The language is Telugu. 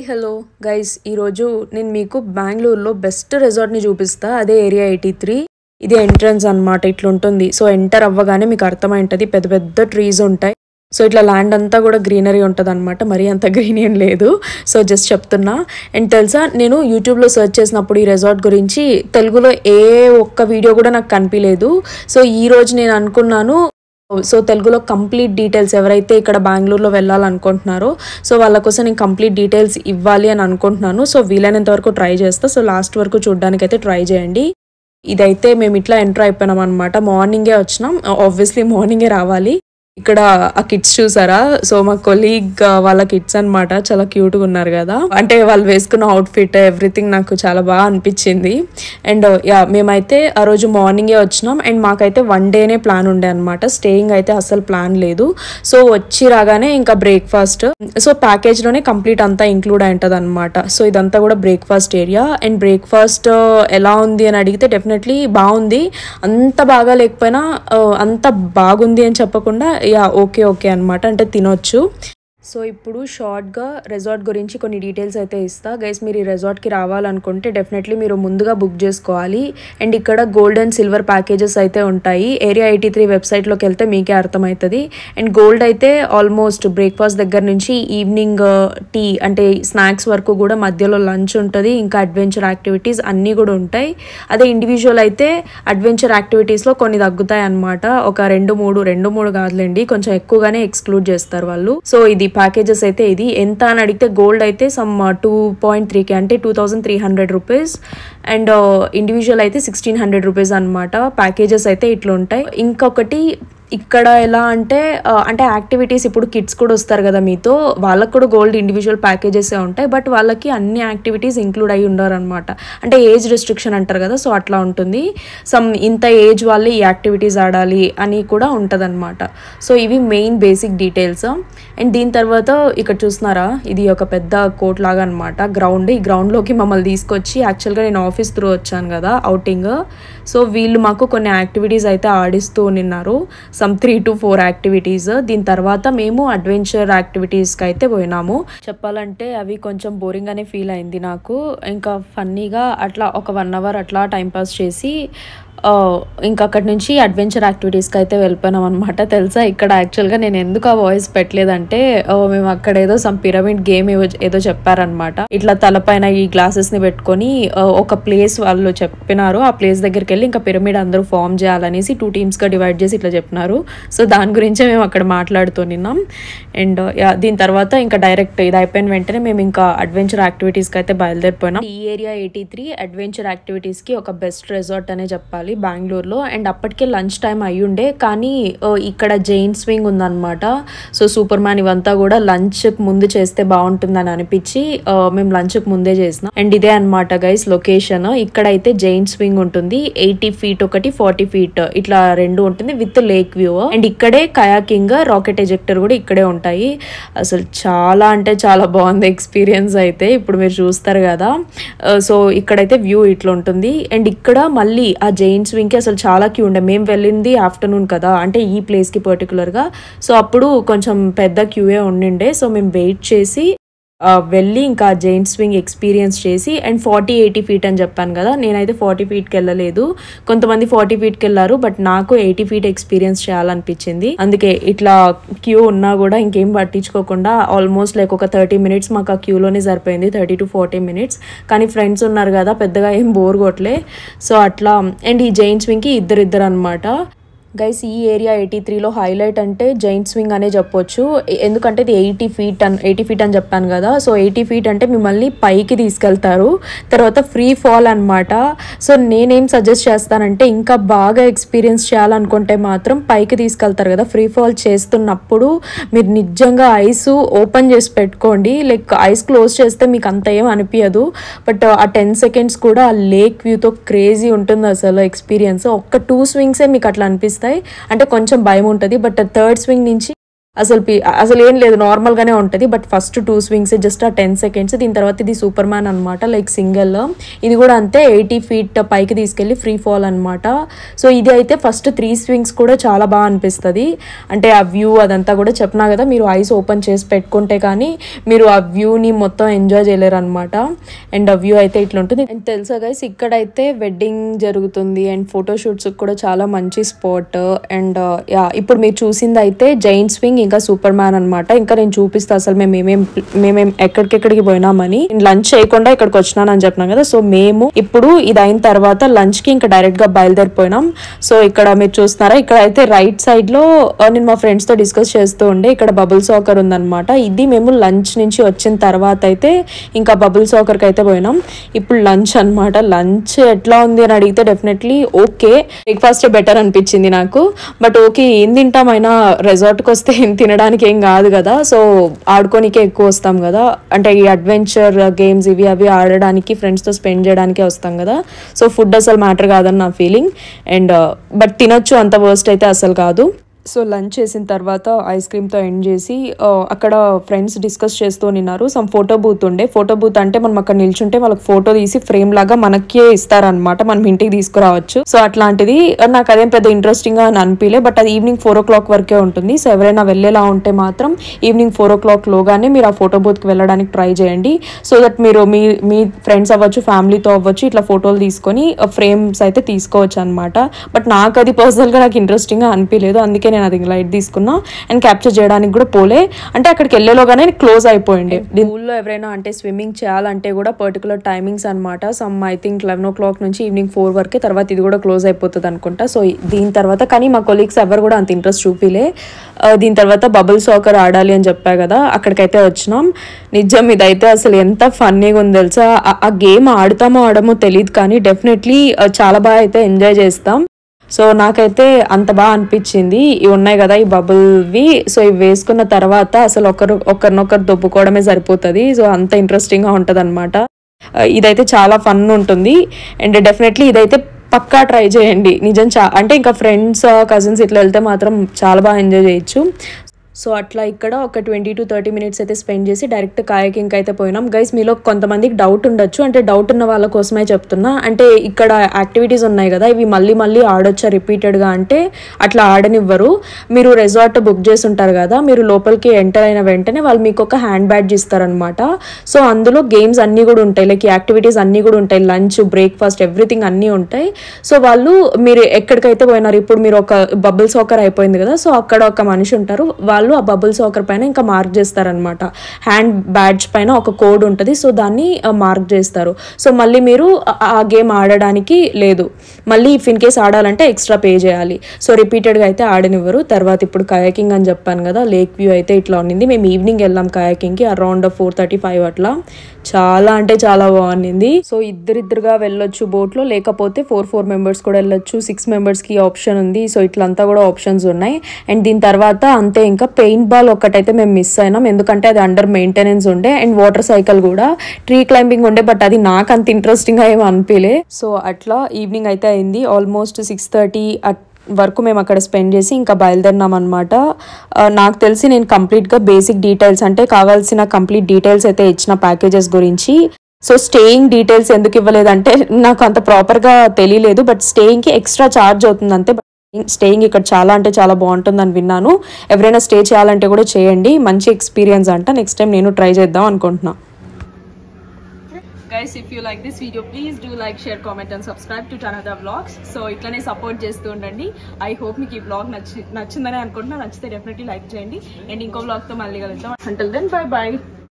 హలో గైస్ ఈరోజు నేను మీకు బెంగళూరులో బెస్ట్ రిసార్ట్ని చూపిస్తా అదే ఏరియా ఎయిటీ త్రీ ఇది ఎంట్రన్స్ అనమాట ఇట్లా ఉంటుంది సో ఎంటర్ అవ్వగానే మీకు అర్థమైంటది పెద్ద పెద్ద ట్రీస్ ఉంటాయి సో ఇట్లా ల్యాండ్ అంతా కూడా గ్రీనరీ ఉంటుంది అనమాట మరీ అంత గ్రీన్ ఏం లేదు సో జస్ట్ చెప్తున్నా అండ్ తెలుసా నేను యూట్యూబ్లో సెర్చ్ చేసినప్పుడు ఈ రెసార్ట్ గురించి తెలుగులో ఏ ఒక్క వీడియో కూడా నాకు కనిపించలేదు సో ఈ రోజు నేను అనుకున్నాను సో తెలుగులో కంప్లీట్ డీటెయిల్స్ ఎవరైతే ఇక్కడ బెంగళూరులో వెళ్ళాలనుకుంటున్నారో సో వాళ్ళ కోసం నేను కంప్లీట్ డీటెయిల్స్ ఇవ్వాలి అని అనుకుంటున్నాను సో వీలైనంత వరకు ట్రై చేస్తా సో లాస్ట్ వరకు చూడడానికి అయితే ట్రై చేయండి ఇదైతే మేము ఇట్లా ఎంటర్ అయిపోయినాం అనమాట మార్నింగే వచ్చినాం ఆబ్వియస్లీ మార్నింగే రావాలి ఇక్కడ ఆ కిడ్స్ చూసారా సో మా కొలీగ్ వాళ్ళ కిడ్స్ అన్నమాట చాలా క్యూట్గా ఉన్నారు కదా అంటే వాళ్ళు వేసుకున్న అవుట్ఫిట్ ఎవ్రీథింగ్ నాకు చాలా బాగా అనిపించింది అండ్ యా మేమైతే ఆ రోజు మార్నింగే వచ్చినాం అండ్ మాకైతే వన్ డేనే ప్లాన్ ఉండే అనమాట స్టేయింగ్ అయితే అసలు ప్లాన్ లేదు సో వచ్చి రాగానే ఇంకా బ్రేక్ఫాస్ట్ సో ప్యాకేజ్లోనే కంప్లీట్ అంతా ఇంక్లూడ్ అయి ఉంటుంది అనమాట సో ఇదంతా కూడా బ్రేక్ఫాస్ట్ ఏరియా అండ్ బ్రేక్ఫాస్ట్ ఎలా ఉంది అని అడిగితే డెఫినెట్లీ బాగుంది అంత బాగా లేకపోయినా ఆ, అంత బాగుంది అని చెప్పకుండా యా ఓకే ఓకే అనమాట అంటే తినొచ్చు సో ఇప్పుడు షార్ట్గా రెసార్ట్ గురించి కొన్ని డీటెయిల్స్ అయితే ఇస్తా గైస్ మీరు ఈ రెసార్ట్కి రావాలనుకుంటే డెఫినెట్లీ మీరు ముందుగా బుక్ చేసుకోవాలి అండ్ ఇక్కడ గోల్డ్ అండ్ సిల్వర్ ప్యాకేజెస్ అయితే ఉంటాయి ఏరియా ఎయిటీ త్రీ వెబ్సైట్లోకి వెళ్తే మీకే అర్థమవుతుంది అండ్ గోల్డ్ అయితే ఆల్మోస్ట్ బ్రేక్ఫాస్ట్ దగ్గర నుంచి ఈవినింగ్ టీ అంటే స్నాక్స్ వరకు కూడా మధ్యలో లంచ్ ఉంటుంది ఇంకా అడ్వెంచర్ యాక్టివిటీస్ అన్నీ కూడా ఉంటాయి అదే ఇండివిజువల్ అయితే అడ్వెంచర్ యాక్టివిటీస్లో కొన్ని తగ్గుతాయి అన్నమాట ఒక రెండు మూడు రెండు మూడు కాదులేండి కొంచెం ఎక్కువగానే ఎక్స్క్లూడ్ చేస్తారు వాళ్ళు సో ఇది ప్యాకేజెస్ అయితే ఇది ఎంత అని అడిగితే గోల్డ్ అయితే సమ్ టూ పాయింట్ త్రీకి అంటే two thousand three hundred rupees and individual అయితే సిక్స్టీన్ హండ్రెడ్ రూపీస్ అనమాట ప్యాకేజెస్ అయితే ఇట్లా ఉంటాయి ఇంకొకటి ఇక్కడ ఎలా అంటే ఆ, అంటే యాక్టివిటీస్ ఇప్పుడు కిడ్స్ కూడా వస్తారు కదా మీతో వాళ్ళకు కూడా గోల్డ్ ఇండివిజువల్ ప్యాకేజెస్ ఉంటాయి బట్ వాళ్ళకి అన్ని యాక్టివిటీస్ ఇంక్లూడ్ అయి ఉండరు అనమాట అంటే ఏజ్ రిస్ట్రిక్షన్ అంటారు కదా సో అట్లా ఉంటుంది సమ్ ఇంత ఏజ్ వాళ్ళే ఈ యాక్టివిటీస్ ఆడాలి అని కూడా ఉంటుంది అనమాట సో ఇవి మెయిన్ బేసిక్ డీటెయిల్స్ అండ్ దీని తర్వాత ఇక్కడ చూస్తున్నారా ఇది ఒక పెద్ద కోట్ లాగా అనమాట గ్రౌండ్ ఈ గ్రౌండ్లోకి మమ్మల్ని తీసుకొచ్చి యాక్చువల్గా నేను ఆఫీస్ త్రూ వచ్చాను కదా అవుటింగ్ సో వీళ్ళు మాకు కొన్ని యాక్టివిటీస్ అయితే ఆడిస్తూ నిన్నారు some three to four activities దీని తర్వాత మేము అడ్వెంచర్ యాక్టివిటీస్కి అయితే పోయినాము చెప్పాలంటే అవి కొంచెం బోరింగ్ అనే ఫీల్ అయింది నాకు ఇంకా ఫన్నీగా అట్లా ఒక వన్ అవర్ అట్లా టైంపాస్ చేసి ఆ, ఇంకా అక్కడి నుంచి అడ్వెంచర్ యాక్టివిటీస్కి అయితే వెళ్ళిపోయినాం అనమాట తెలుసా ఇక్కడ యాక్చువల్గా నేను ఎందుకు ఆ వాయిస్ పెట్టలేదంటే ఆ, మేము అక్కడ ఏదో సమ్ పిరమిడ్ గేమ్ ఏదో ఏదో చెప్పారనమాట ఇట్లా తలపైన ఈ గ్లాసెస్ని పెట్టుకొని ఆ, ఒక ప్లేస్ వాళ్ళు చెప్పినారు ఆ ప్లేస్ దగ్గరికి వెళ్ళి ఇంకా పిరమిడ్ అందరూ ఫామ్ చేయాలనేసి టూ టీమ్స్గా డివైడ్ చేసి ఇట్లా చెప్పినారు సో దాని గురించే మేము అక్కడ మాట్లాడుతున్నాం అండ్ యా దీని తర్వాత ఇంకా డైరెక్ట్ ఇది అయిపోయిన వెంటనే మేము ఇంకా అడ్వెంచర్ యాక్టివిటీస్కి అయితే బయలుదేరిపోయినాం ఈ ఏరియా ఎయిటీ త్రీ అడ్వెంచర్ యాక్టివిటీస్కి ఒక బెస్ట్ రెసార్ట్ అనే చెప్పాలి బెంగళూరులో అండ్ అప్పటికే లంచ్ టైం అయ్యుండే కానీ ఆ, ఇక్కడ జైన్ స్వింగ్ ఉందన్నమాట సో సూపర్ మ్యాన్ ఇవంతా కూడా లంచ్ ముందు చేస్తే బాగుంటుందని అనిపించి ఆ, మేము లంచ్ ముందే చేసినాం అండ్ ఇదే అన్నమాట గైస్ లొకేషన్ ఇక్కడైతే జైన్ స్వింగ్ ఉంటుంది ఎయిటీ ఫీట్ ఒకటి ఫార్టీ ఫీట్ ఇట్లా రెండు ఉంటుంది విత్ లేక్ వ్యూ అండ్ ఇక్కడే కయాకింగ్ రాకెట్ ఎజెక్టర్ కూడా ఇక్కడే ఉంటాయి అసలు చాలా అంటే చాలా బాగుంది ఎక్స్పీరియన్స్ అయితే ఇప్పుడు మీరు చూస్తారు కదా ఆ, సో ఇక్కడైతే వ్యూ ఇట్లా ఉంటుంది అండ్ ఇక్కడ మళ్ళీ ఆ జైన్ స్వింగ్కి అసలు చాలా క్యూ ఉండే మేము వెళ్ళింది ఆఫ్టర్నూన్ కదా అంటే ఈ ప్లేస్కి పర్టికులర్గా సో అప్పుడు కొంచెం పెద్ద క్యూఏ ఉండిండే సో మేము వెయిట్ చేసి ఆ, వెళ్ళి ఇంకా జైంట్ స్వింగ్ ఎక్స్పీరియన్స్ చేసి అండ్ ఫార్టీ ఎయిటీ ఫీట్ అని చెప్పాను కదా నేనైతే ఫార్టీ ఫీట్కి వెళ్ళలేదు కొంతమంది ఫార్టీ ఫీట్కి వెళ్ళారు బట్ నాకు ఎయిటీ ఫీట్ ఎక్స్పీరియన్స్ చేయాలనిపించింది అందుకే ఇట్లా క్యూ ఉన్నా కూడా ఇంకేం పట్టించుకోకుండా ఆల్మోస్ట్ లైక్ ఒక థర్టీ మినిట్స్ మాకు ఆ క్యూలోనే సరిపోయింది థర్టీ టు ఫార్టీ మినిట్స్ కానీ ఫ్రెండ్స్ ఉన్నారు కదా పెద్దగా ఏం బోర్ కొట్టలే సో అట్లా అండ్ ఈ జైంట్ స్వింగ్కి ఇద్దరిద్దరు అనమాట గైస్ ఈ ఏరియా ఎయిటీ త్రీలో హైలైట్ అంటే జైంట్ స్వింగ్ అనే చెప్పొచ్చు ఎ- ఎందుకంటే ఇది ఎయిటీ ఫీట్ అని ఎయిటీ ఫీట్ అని చెప్పాను కదా సో ఎయిటీ ఫీట్ అంటే మిమ్మల్ని పైకి తీసుకెళ్తారు తర్వాత ఫ్రీ ఫాల్ అనమాట సో నేనేం సజెస్ట్ చేస్తానంటే ఇంకా బాగా ఎక్స్పీరియన్స్ చేయాలనుకుంటే మాత్రం పైకి తీసుకెళ్తారు కదా ఫ్రీ ఫాల్ చేస్తున్నప్పుడు మీరు నిజంగా ఐస్ ఓపెన్ చేసి పెట్టుకోండి లైక్ ఐస్ క్లోజ్ చేస్తే మీకు అంత ఏం అనిపించదు బట్ ఆ టెన్ సెకండ్స్ కూడా ఆ లేక్ వ్యూతో క్రేజీ ఉంటుంది అసలు ఎక్స్పీరియన్స్ ఒక్క టూ స్వింగ్సే మీకు అట్లా అనిపిస్తాయి అంటే కొంచెం భయం ఉంటుంది బట్ థర్డ్ స్వింగ్ నుంచి అసలు పి- అసలు ఏం లేదు నార్మల్ గానే ఉంటది but first two swings just ఆ టెన్ సెకండ్స్ దీని తర్వాత ఇది సూపర్ మ్యాన్ అనమాట లైక్ సింగిల్ ఇది కూడా అంతే ఎయిటీ ఫీట్ పైకి తీసుకెళ్లి ఫ్రీ ఫాల్ అనమాట సో ఇది అయితే ఫస్ట్ త్రీ స్వింగ్స్ కూడా చాలా బాగా అనిపిస్తుంది అంటే ఆ వ్యూ అదంతా కూడా చెప్పినా కదా మీరు ఐస్ ఓపెన్ చేసి పెట్టుకుంటే కానీ మీరు ఆ వ్యూని మొత్తం ఎంజాయ్ చేయలేరు అనమాట అండ్ ఆ వ్యూ అయితే ఇట్లా ఉంటుంది అండ్ తెలుసా గైస్ ఇక్కడైతే వెడ్డింగ్ జరుగుతుంది అండ్ ఫోటోషూట్స్ కూడా చాలా మంచి స్పాట్ అండ్ యా ఇప్పుడు మీరు చూసింది అయితే జైంట్ స్వింగ్ ఇంకా సూపర్ మ్యాన్ అనమాట ఇంకా నేను చూపిస్తా అసలు మేము ఏమేం మేమేం ఎక్కడికెక్కడికి పోయినామని లంచ్ చేయకుండా ఇక్కడికి వచ్చినానని చెప్పినాం కదా సో మేము ఇప్పుడు ఇది అయిన తర్వాత లంచ్ కి ఇంకా డైరెక్ట్ గా బయలుదేరిపోయినాం సో ఇక్కడ మీరు చూస్తున్నారా ఇక్కడ అయితే రైట్ సైడ్ లో ఆ, నేను మా ఫ్రెండ్స్ తో డిస్కస్ చేస్తూ ఉండే ఇక్కడ బబుల్ సాకర్ ఉందన్నమాట ఇది మేము లంచ్ నుంచి వచ్చిన తర్వాత అయితే ఇంకా బబుల్ సాకర్ కి అయితే పోయినాం ఇప్పుడు లంచ్ అన్నమాట లంచ్ ఎట్లా ఉంది అని అడిగితే డెఫినెట్లీ ఓకే బ్రేక్ఫాస్ట్ బెటర్ అనిపించింది నాకు బట్ ఓకే ఏం తింటామైనా రెసార్ట్కి వస్తే ఏం తినడానికి ఏం కాదు కదా సో ఆడుకోనికే ఎక్కువ వస్తాం కదా అంటే ఈ అడ్వెంచర్ గేమ్స్ ఇవి అవి ఆడడానికి ఫ్రెండ్స్తో స్పెండ్ చేయడానికే వస్తాం కదా సో ఫుడ్ అసలు మ్యాటర్ కాదని నా ఫీలింగ్ అండ్ బట్ తినొచ్చు అంత వర్స్ట్ అయితే అసలు కాదు సో లంచ్ చేసిన తర్వాత ఐస్ క్రీమ్తో ఎండ్ చేసి ఆ, అక్కడ ఫ్రెండ్స్ డిస్కస్ చేస్తూ ఉన్నారు సమ్ ఫోటో బూత్ ఉండే ఫోటో బూత్ అంటే మనం అక్కడ నిల్చుంటే వాళ్ళకి ఫోటో తీసి ఫ్రేమ్ లాగా మనకే ఇస్తారనమాట మనం ఇంటికి తీసుకురావచ్చు సో అట్లాంటిది ఆ, నాకు అదేం పెద్ద ఇంట్రెస్టింగ్ గా అని అనిపించలే బట్ అది ఈవినింగ్ ఫోర్ ఓ క్లాక్ వరకే ఉంటుంది సో ఎవరైనా వెళ్ళేలా ఉంటే మాత్రం ఈవినింగ్ ఫోర్ ఓ క్లాక్ లోగానే మీరు ఆ ఫోటో బూత్కి వెళ్ళడానికి ట్రై చేయండి సో దట్ మీరు మీ మీ ఫ్రెండ్స్ అవ్వచ్చు ఫ్యామిలీతో అవ్వచ్చు ఇట్లా ఫోటోలు తీసుకొని ఫ్రేమ్స్ అయితే తీసుకోవచ్చు అనమాట బట్ నాకు అది పర్సనల్గా నాకు ఇంట్రెస్టింగ్గా అనిపించలేదు అందుకే నేను అది లైట్ తీసుకున్నా అండ్ క్యాప్చర్ చేయడానికి కూడా పోలే అంటే అక్కడికి వెళ్ళేలోగానే క్లోజ్ అయిపోయింది ఊళ్ళో ఎవరైనా అంటే స్విమ్మింగ్ చేయాలంటే కూడా పర్టికులర్ టైమింగ్స్ అనమాట some I think eleven o'clock నుంచి ఈవినింగ్ ఫోర్ వరకే తర్వాత ఇది కూడా క్లోజ్ అయిపోతుంది అనుకుంటా సో దీని తర్వాత కానీ మా కొలీగ్స్ ఎవరు కూడా అంత ఇంట్రెస్ట్ చూపిలే ఆ, దీని తర్వాత బబుల్ సాకర్ ఆడాలి అని చెప్పా కదా అక్కడికైతే వచ్చినాం నిజం ఇదైతే అసలు ఎంత ఫన్నీగా ఉంది తెలుసా ఆ- ఆ గేమ్ ఆడతామో ఆడమో తెలియదు కానీ డెఫినెట్లీ చాలా బాగా అయితే ఎంజాయ్ చేస్తాం సో నాకైతే అంత బాగా అనిపించింది ఇవి ఉన్నాయి కదా ఈ బబుల్వి సో ఇవి వేసుకున్న తర్వాత అసలు ఒకరు ఒకరినొకరు దొబ్బుకోవడమే సరిపోతుంది సో అంత ఇంట్రెస్టింగ్గా ఉంటుంది అనమాట ఇదైతే చాలా ఫన్ ఉంటుంది అండ్ డెఫినెట్లీ ఇదైతే పక్కా ట్రై చేయండి నిజం చా అంటే ఇంకా ఫ్రెండ్స్ కజిన్స్ ఇట్లా వెళ్తే మాత్రం చాలా బాగా ఎంజాయ్ చేయొచ్చు సో అట్లా ఇక్కడ ఒక ట్వంటీ టు థర్టీ మినిట్స్ అయితే స్పెండ్ చేసి డైరెక్ట్ కాయకింగ్ అయితే పోయినాం గైస్ మీలో కొంతమందికి డౌట్ ఉండొచ్చు అంటే డౌట్ ఉన్న వాళ్ళ కోసమే చెప్తున్నా అంటే ఇక్కడ యాక్టివిటీస్ ఉన్నాయి కదా ఇవి మళ్ళీ మళ్ళీ ఆడొచ్చా రిపీటెడ్గా అంటే అట్లా ఆడనివ్వరు మీరు రెసార్ట్ బుక్ చేసి ఉంటారు కదా మీరు లోపలికి ఎంటర్ అయిన వెంటనే వాళ్ళు మీకు ఒక హ్యాండ్ బ్యాడ్జ్ ఇస్తారనమాట సో అందులో గేమ్స్ అన్నీ కూడా ఉంటాయి లైక్ యాక్టివిటీస్ అన్నీ కూడా ఉంటాయి లంచ్ బ్రేక్ఫాస్ట్ ఎవ్రీథింగ్ అన్నీ ఉంటాయి సో వాళ్ళు మీరు ఎక్కడికైతే పోయినారు ఇప్పుడు మీరు ఒక బబుల్ సాకర్ అయిపోయింది కదా సో అక్కడ ఒక మనిషి ఉంటారు వాళ్ళు ఆ బబుల్ సాకర్ పైన ఇంకా మార్క్ చేస్తారనమాట హ్యాండ్ బ్యాడ్జ్ పైన ఒక కోడ్ ఉంటుంది సో దాన్ని మార్క్ చేస్తారు సో మళ్ళీ మీరు ఆ- ఆ గేమ్ ఆడడానికి లేదు మళ్ళీ ఇఫ్ ఇన్ కేస్ ఆడాలంటే ఎక్స్ట్రా పే చేయాలి సో రిపీటెడ్గా అయితే ఆడనివ్వరు తర్వాత ఇప్పుడు కయాకింగ్ అని చెప్పాను కదా లేక్ వ్యూ అయితే ఇట్లా ఉన్నింది మేము ఈవినింగ్ వెళ్ళాం కయాకింగ్కి అరౌండ్ ఫోర్ థర్టీ ఫైవ్ అట్లా చాలా అంటే చాలా బాగుంది సో ఇద్దరిద్దరుగా వెళ్ళొచ్చు బోట్లో లేకపోతే ఫోర్ ఫోర్ మెంబర్స్ కూడా వెళ్ళొచ్చు సిక్స్ మెంబర్స్కి ఆప్షన్ ఉంది సో ఇట్లంతా కూడా ఆప్షన్స్ ఉన్నాయి అండ్ దీని తర్వాత అంతే ఇంకా పెయింట్ బాల్ ఒక్కటైతే మేము మిస్ అయినాం ఎందుకంటే అది అండర్ మెయింటెనెన్స్ ఉండే అండ్ వాటర్ సైకిల్ కూడా ట్రీ క్లైంబింగ్ ఉండే బట్ అది నాకు అంత ఇంట్రెస్టింగ్గా ఏమి అనిపించలే సో అట్లా ఈవినింగ్ అయితే అయింది ఆల్మోస్ట్ సిక్స్ థర్టీ వరకు మేము అక్కడ స్పెండ్ చేసి ఇంకా బయలుదేరినాం అనమాట నాకు తెలిసి నేను కంప్లీట్గా బేసిక్ డీటెయిల్స్ అంటే కావాల్సిన కంప్లీట్ డీటెయిల్స్ అయితే ఇచ్చిన ప్యాకేజెస్ గురించి సో స్టేయింగ్ డీటెయిల్స్ ఎందుకు ఇవ్వలేదంటే నాకు అంత ప్రాపర్గా తెలియలేదు బట్ స్టేయింగ్కి ఎక్స్ట్రా ఛార్జ్ అవుతుంది అంతే స్టేయింగ్ ఇక్కడ చాలా అంటే చాలా బాగుంటుందని విన్నాను ఎవరైనా స్టే చేయాలంటే కూడా చేయండి మంచి ఎక్స్పీరియన్స్ అంట నెక్స్ట్ టైం నేను ట్రై చేద్దాం అనుకుంటున్నా guys if you like this video please do like share comment and subscribe to టనదా వ్లాగ్స్ సో ఇట్లనే సపోర్ట్ చేస్తూ ఉండండి ఐ హోప్ మీకు ఈ వ్లాగ్ నచ్చి నచ్చిందని అనుకుంటున్నా నచ్చితే డెఫినెట్లీ లైక్ చేయండి అండ్ ఇంకో వ్లాగ్తో మళ్ళీ కలుద్దాం అంటల్ దెన్ బై బై